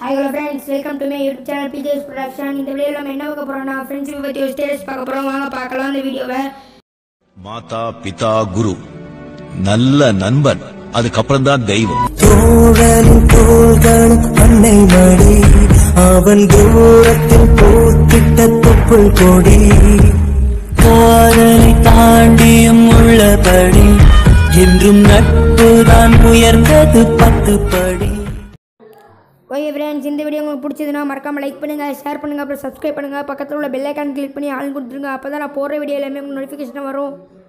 hi hello friends welcome to my YouTube channel BJS production இந்த வீடியோவில் நம்ம என்ன பார்க்க போகிறோம்னா ஃப்ரெண்ட்ஷிப் பற்றி ஒரு ஸ்டேட்டஸ் பார்க்க போகிறோம் வாங்க பார்க்கலாம் இந்த வீடியோவை மாதா பிதா குரு நல்ல நண்பன் அதுக்கப்புறம் தான் தெய்வம் தோழனின் தோள்களும் அன்னை மடி அவன் தூரத்தில் பூத்திட்ட தொப்புள் கொடி காதலை தாண்டியும் உள்ளபடி என்றும் நட்புதான் உயர்ந்தது பத்து படி ஓகே ஃப்ரெண்ட்ஸ் இந்த வீடியோ உங்களுக்கு பிடிச்சதுன்னா மறக்காமல் லைக் பண்ணுங்கள் ஷேர் பண்ணுங்கள் அப்புறம் சப்ஸ்கிரைப் பண்ணுங்கள் பக்கத்தில் உள்ள பெல் ஐக்கான் கிளிக் பண்ணி ஆள் கொடுத்துருங்க அப்போ தான் நான் போடுற வீடியோ எல்லாமே உங்களுக்கு நோட்டிஃபிகேஷன் வரும்